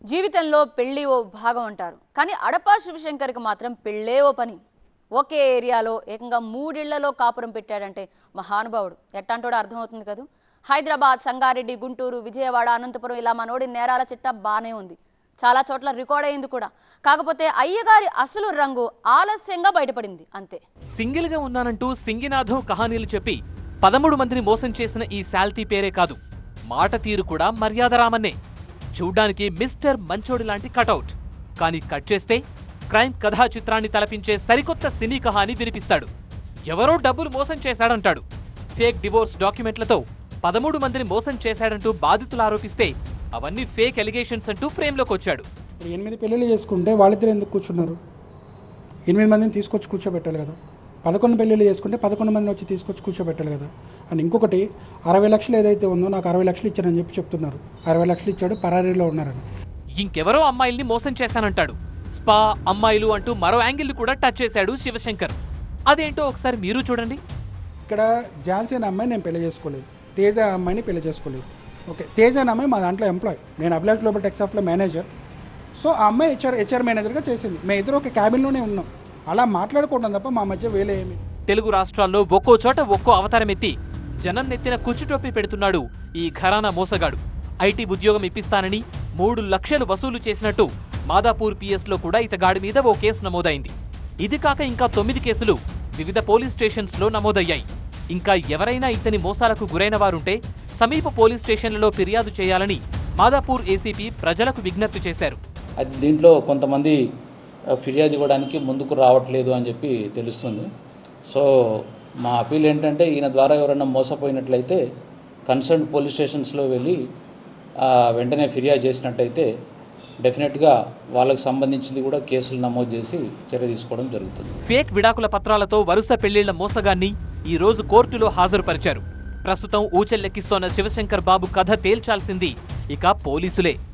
జీవితంలో పెళ్ళి ఓ భాగం అంటారు కానీ అడపా శివశంకర్కి మాత్రం పెళ్ళే ఓ పని ఒకే ఏరియాలో ఏకంగా మూడిళ్లలో కాపురం పెట్టాడంటే మహానుభావుడు ఎట్టాంటోడో అర్థమవుతుంది కదూ హైదరాబాద్ సంగారెడ్డి గుంటూరు విజయవాడ అనంతపురం ఇలా మనోడి నేరాల చిట్టా బానే ఉంది చాలా చోట్ల రికార్డ్ అయింది కూడా కాకపోతే అయ్యగారి అసలు రంగు ఆలస్యంగా బయటపడింది అంతే సింగిల్ గా ఉన్నానంటూ సింగినాథం కహానీలు చెప్పి పదమూడు మందిని మోసం చేసిన ఈ శాల్తీ పేరే కాదు మాట తీరు కూడా మర్యాదరామన్నే చూడ్డానికి మిస్టర్ మంచోడి లాంటి కటౌట్ కానీ కట్ చేస్తే క్రైమ్ కథా చిత్రాన్ని తలపించే సరికొత్త సినీ కహాని వినిపిస్తాడు ఎవరో డబ్బులు మోసం చేశాడంటాడు ఫేక్ డివోర్స్ డాక్యుమెంట్లతో పదమూడు మందిని మోసం చేశాడంటూ బాధితులు ఆరోపిస్తే అవన్నీ ఫేక్ ఎలిగేషన్స్ అంటూ ఫ్రేమ్లోకి వచ్చాడు ఇప్పుడు ఎనిమిది పెళ్ళిళ్ళు చేసుకుంటే వాళ్ళిద్దరు ఎందుకు కూర్చున్నారు ఎనిమిది మందిని తీసుకొచ్చి కూర్చోబెట్టాలి కదా పదకొండు పెళ్ళిళ్ళు చేసుకుంటే పదకొండు మందిని వచ్చి తీసుకొచ్చి కూర్చోబెట్టాలి కదా అండ్ ఇంకొకటి అరవై లక్షలు ఏదైతే ఉందో నాకు అరవై లక్షలు ఇచ్చానని చెప్పి చెప్తున్నారు అరవై లక్షలు ఇచ్చాడు పరారీలో ఉన్నారని ఇంకెవరో అమ్మాయిల్ని మోసం చేశానంటాడు స్పా అమ్మాయిలు అంటూ మరో యాంగిల్ కూడా టచ్ చేశాడు శివశంకర్ అదేంటో ఒకసారి మీరు చూడండి ఇక్కడ ఝాన్సీ అనే అమ్మాయి నేను పెళ్లి చేసుకోలేదు తేజ అమ్మాయిని పెళ్లి చేసుకోలేదు ఓకే తేజ అనే అమ్మాయి మా దాంట్లో ఎంప్లాయ్ నేను అభిలాష్ గ్లోబల్ టెక్సాఫ్ట్లో మేనేజర్ సో ఆ అమ్మాయి హెచ్ఆర్ హెచ్ఆర్ మేనేజర్గా చేసింది మేము ఇద్దరు ఒక క్యాబిన్లోనే ఉన్నాం అలా మాట్లాడుకోవడం తప్ప మా మధ్య వేలే ఏమి తెలుగు రాష్ట్రాల్లో ఒక్కో చోట ఒక్కో అవతారం ఎత్తి జనం నెత్తిన కుచ్చుటోపి పెడుతున్నాడు ఈ ఘరానా మోసగాడు ఐటీ ఉద్యోగం ఇప్పిస్తానని మూడు లక్షలు వసూలు చేసినట్టు మాదాపూర్ పిఎస్లో కూడా ఇతగాడి మీద ఓ కేసు నమోదైంది ఇది కాక ఇంకా తొమ్మిది కేసులు వివిధ పోలీస్ స్టేషన్స్లో నమోదయ్యాయి ఇంకా ఎవరైనా ఇతని మోసాలకు గురైన వారుంటే సమీప పోలీస్ స్టేషన్లలో ఫిర్యాదు చేయాలని మాదాపూర్ ఏసీపీ ప్రజలకు విజ్ఞప్తి చేశారు అది దీంట్లో కొంతమంది ఆ, ఫిర్యాదు ఇవ్వడానికి ముందుకు రావట్లేదు అని చెప్పి తెలుస్తుంది సో మా అపీల్ ఏంటంటే ఈయన ద్వారా ఎవరైనా మోసపోయినట్లయితే కన్సర్న్ పోలీస్ స్టేషన్స్లో వెళ్ళి ఆ, వెంటనే ఫిర్యాదు చేసినట్టయితే డెఫినెట్గా వాళ్ళకి సంబంధించింది కూడా కేసులు నమోదు చేసి చర్య తీసుకోవడం జరుగుతుంది ఫేక్ విడాకుల పత్రాలతో వరుస పెళ్లిళ్ల మోసగాన్ని ఈ రోజు కోర్టులో హాజరుపరిచారు ప్రస్తుతం ఊచెల్లెక్కిస్తోన్న శివశంకర్ బాబు కథ తేల్చాల్సింది ఇక పోలీసులే